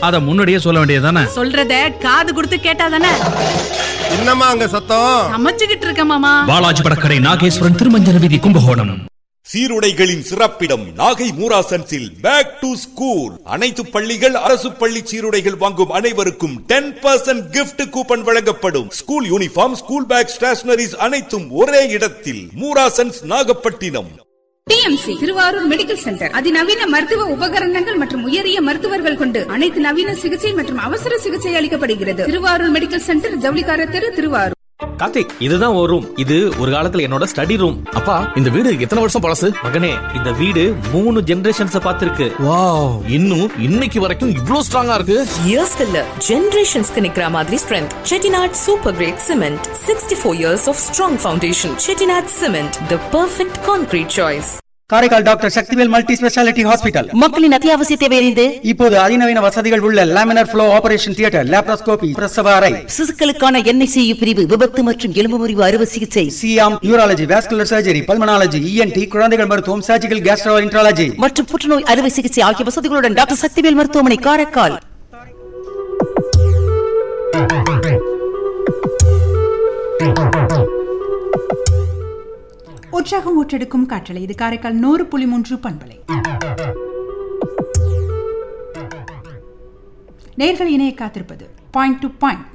அத முன்னாடியே சொல்ல வேண்டியதுதானே சொல்றத காது கொடுத்து கேட்டாதானே என்னம்மா அங்க சத்தம் சமைச்சுக்கிட்டு இருக்க மாமா பாலாஜி படக்கடை நாகேஸ்வரன் திருமஞ்சன வீதி கும்பகோணம் சீருடைகளின் சிறப்பிடம் நாகை மூராசன்ஸில் பேக் டு ஸ்கூல் அனைத்து பள்ளிகள் அரசு பள்ளி சீருடைகள் வாங்கும் அனைவருக்கும் டென் பர்சன்ட் கிஃப்ட் கூப்பன் வழங்கப்படும் school uniform school bag stationeries அனைத்தும் ஒரே இடத்தில் Moorasons Nagapattinam TMC Thiruvarur medical centre அதிநவீன மருத்துவ உபகரணங்கள் மற்றும் உயரிய மருத்துவர்கள் கொண்டு அனைத்து நவீன சிகிச்சை மற்றும் அவசர சிகிச்சை அளிக்கப்படுகிறது திருவாரூர் மெடிக்கல் சென்டர் ஜவுளிக்கார தெரு திருவாரூர் கார்த்திக் இதுதான் ஒரு ரூம் இது ஒரு காலத்துல என்னோட ஸ்டடி ரூம் அப்பா இந்த வீடு எத்தனை வருஷம் பழசு மகனே இந்த வீடு மூணு ஜெனரேஷன்ஸ் பார்த்திருக்கு வாவ் இன்னும் இன்னைக்கு வரைக்கும் இவ்ளோ ஸ்ட்ராங்கா இருக்கு இயர்ஸ்க்கு இல்ல ஜெனரேஷன்ஸ்க்கு நிக்கிற மாதிரி strength Chettinad super great cement sixty four years of strong foundation Chettinad cement the perfect concrete choice Karaikal doctor Sakthivel multi speciality hospital மக்களின் அத்தியாவசிய தேவையறிந்து இப்போது அதிநவீன வசதிகள் உள்ள laminar flow operation theatre laparoscopy பிரசவ அறை சிசுக்களுக்கான என்ஐசியு பிரிவு விபத்து மற்றும் எலும்பு முறிவு அறுவை சிகிச்சை சியாம் urology vascular surgery pulmonology ENT குழந்தைகள் மருத்துவம் சர்ஜிக்கல் கேஸ்ட்ரோ இன்ட்ராலஜி மற்றும் புற்றுநோய் அறுவை சிகிச்சை ஆகிய வசதிகளுடன் டாக்டர் சக்திவேல் மருத்துவமனை காரைக்கால் உற்சாகம் ஊற்றெடுக்கும் காற்றலை இது காரைக்கால் நூறு புள்ளி மூன்று பண்பலை நேர்கள் இணைய காத்திருப்பது பாயிண்ட் டு பாயிண்ட்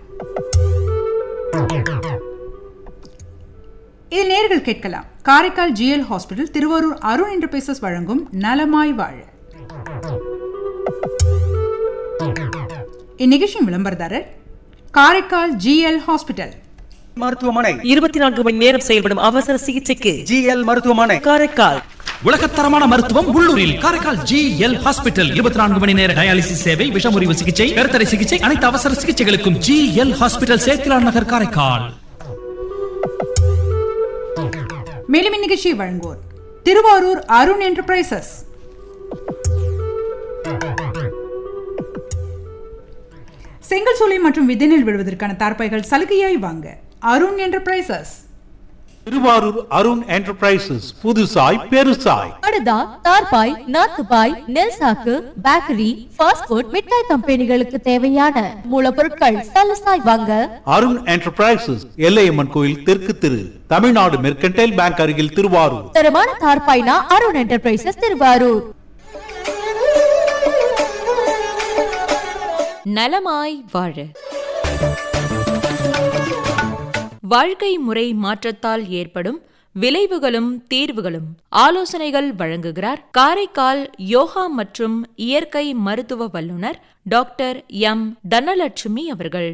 இதில் நேர்கள் கேட்கலாம் Karaikal GL hospital Thiruvarur Arun enterprises வழங்கும் நலமாய் வாழ இந்நிகழ்ச்சியின் விளம்பரதாரர் காரைக்கால் ஜிஎல் ஹாஸ்பிட்டல் மருத்துவமனை இருபத்தி நான்கு மணி நேரம் செயல்படும் அவசர சிகிச்சைக்கு ஜிஎல் மருத்துவமனை காரைக்கால் உலகத்தரமான மருத்துவம் உள்ளூரில் காரைக்கால் ஜி எல் ஹாஸ்பிட்டல் இருபத்தி நான்கு மணி நேர டயாலிசிஸ் சேவை விஷமுறிவு சிகிச்சை கருத்தடை சிகிச்சை அனைத்து அவசர சிகிச்சைகளுக்கும் ஜி எல் ஹாஸ்பிட்டல் சேத்திலான் நகர் காரைக்கால் மேலும் இந்நிகழ்ச்சியை வழங்குவோர் திருவாரூர் அருண் என்டர்பிரைசஸ் செங்கல் சூளை மற்றும் விதைநெல் விடுவதற்கான தார்ப்பாய்கள் சலுகையாய் வாங்க அருண் என்டர்பிரைசஸ் திருவாரூர் அருண் என்டர்பிரைசஸ் புதுசாய் பெருசாய் அடுதா தார்பாய் நாத்துபாய் நெல் சாக்கு பேக்கரி ஃபாஸ்ட் ஃபுட் மிட்டாய் கம்பெனிகளுக்கு தேவையான மூலப்பொருட்கள் சலசாய் வாங்க அருண் என்டர்பிரைசஸ் எல்லையம்மன் கோயில் தெற்கு திரு தமிழ்நாடு மெர்கன்டைல் பேங்க் அருகில் திருவாரூர் தரமான தார்பாய்னா அருண் என்டர்பிரைசஸ் திருவாரூர் நலமாய் வாழ வாழ்க்கை முறை மாற்றத்தால் ஏற்படும் விளைவுகளும் தீர்வுகளும் ஆலோசனைகள் வழங்குகிறார் காரைக்கால் யோகா மற்றும் இயற்கை மருத்துவ வல்லுநர் டாக்டர் எம் தனலட்சுமி அவர்கள்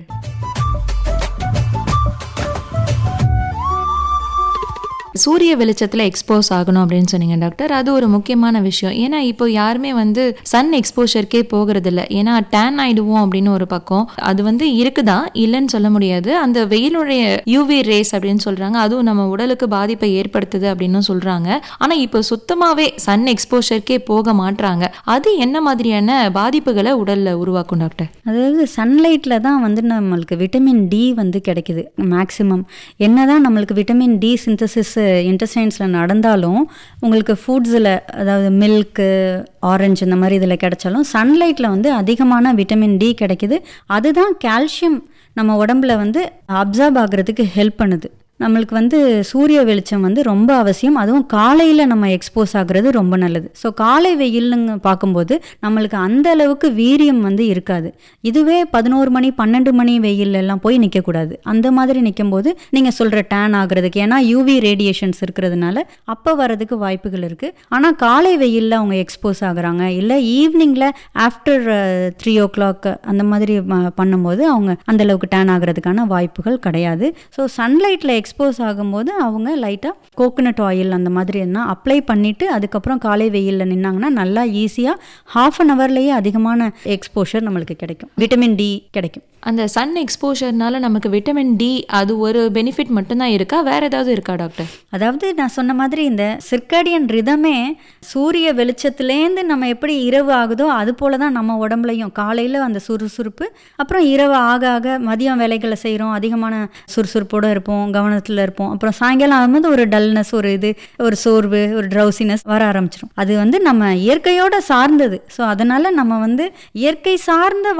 சூரிய வெளிச்சத்தில் எக்ஸ்போஸ் ஆகணும் அப்படின்னு சொன்னீங்க டாக்டர் அது ஒரு முக்கியமான விஷயம் ஏன்னா இப்போ யாருமே வந்து சன் எக்ஸ்போஷருக்கே போகிறதில்ல ஏன்னா டேன் ஆயிடுவோம் அப்படின்னு ஒரு பக்கம் அது வந்து இருக்குதா இல்லைன்னு சொல்ல முடியாது அந்த வெயிலுடைய யூவி ரேஸ் அப்படின்னு சொல்றாங்க அதுவும் நம்ம உடலுக்கு பாதிப்பை ஏற்படுத்துது அப்படின்னு சொல்றாங்க ஆனால் இப்போ சுத்தமாகவே சன் எக்ஸ்போஷருக்கே போக மாட்றாங்க அது என்ன மாதிரியான பாதிப்புகளை உடல்ல உருவாக்கும் டாக்டர் அதாவது சன்லைட்டில் தான் வந்து நம்மளுக்கு விட்டமின் டி வந்து கிடைக்குது மேக்ஸிமம் என்னதான் நம்மளுக்கு விட்டமின் டி சிந்தசிஸ் இன்டஸ்டைன்ஸில் நடந்தாலும் உங்களுக்கு ஃபுட்ஸில் அதாவது மில்க்கு ஆரஞ்சு இந்த மாதிரி இதில் கிடைச்சாலும் சன்லைட்டில் வந்து அதிகமான விட்டமின் டி கிடைக்குது அதுதான் கால்சியம் நம்ம உடம்புல வந்து அப்சார்ப் ஆகுறதுக்கு ஹெல்ப் பண்ணுது நம்மளுக்கு வந்து சூரிய வெளிச்சம் வந்து ரொம்ப அவசியம் அதுவும் காலையில் நம்ம எக்ஸ்போஸ் ஆகுறது ரொம்ப நல்லது ஸோ காலை வெயில்னு பார்க்கும்போது நம்மளுக்கு அந்த அளவுக்கு வீரியம் வந்து இருக்காது இதுவே பதினோரு மணி பன்னெண்டு மணி வெயில் எல்லாம் போய் நிற்கக்கூடாது அந்த மாதிரி நிற்கும்போது நீங்கள் சொல்கிற டேன் ஆகுறதுக்கு ஏன்னா யூவி ரேடியேஷன்ஸ் இருக்கிறதுனால அப்போ வரதுக்கு வாய்ப்புகள் இருக்குது ஆனால் காலை வெயிலில் அவங்க எக்ஸ்போஸ் ஆகுறாங்க இல்லை ஈவினிங்கில் ஆஃப்டர் த்ரீ ஓ கிளாக் அந்த மாதிரி ம- பண்ணும்போது அவங்க அந்த அளவுக்கு டேன் ஆகுறதுக்கான வாய்ப்புகள் கிடையாது ஸோ சன்லைட்டில் எக்ஸ்போஸ் ஆகும்போது அவங்க லைட்டாக கோகோனட் ஆயில் அந்த மாதிரி என்ன அப்ளை பண்ணிவிட்டு அதுக்கப்புறம் காலை வெயிலில் நின்னாங்கன்னா நல்லா ஈஸியாக ஹாஃப் அன் ஹவர்லேயே அதிகமான எக்ஸ்போஷர் நம்மளுக்கு கிடைக்கும் விட்டமின் டி கிடைக்கும் அந்த சன் எக்ஸ்போஷர்னால நமக்கு விட்டமின் டி அது ஒரு பெனிஃபிட் மட்டும்தான் இருக்கா வேற ஏதாவது இருக்கா டாக்டர் அதாவது நான் சொன்ன மாதிரி இந்த சிர்காடியன் ரிதமே சூரிய வெளிச்சத்துலேருந்து நம்ம எப்படி இரவு ஆகுதோ அது போல தான் நம்ம உடம்புலையும் காலையில் அந்த சுறுசுறுப்பு அப்புறம் இரவு ஆக ஆக மதியம் வேலைகளை செய்கிறோம் அதிகமான சுறுசுறுப்போடு இருப்போம் கவனத்தில் இருப்போம் அப்புறம் சாயங்காலம் ஆகும்போது ஒரு டல்னஸ் ஒரு இது ஒரு சோர்வு ஒரு ட்ரௌசினஸ் வர ஆரம்பிச்சிடும் அது வந்து நம்ம இயற்கையோட சார்ந்தது ஸோ அதனால் நம்ம வந்து இயற்கை சார்ந்த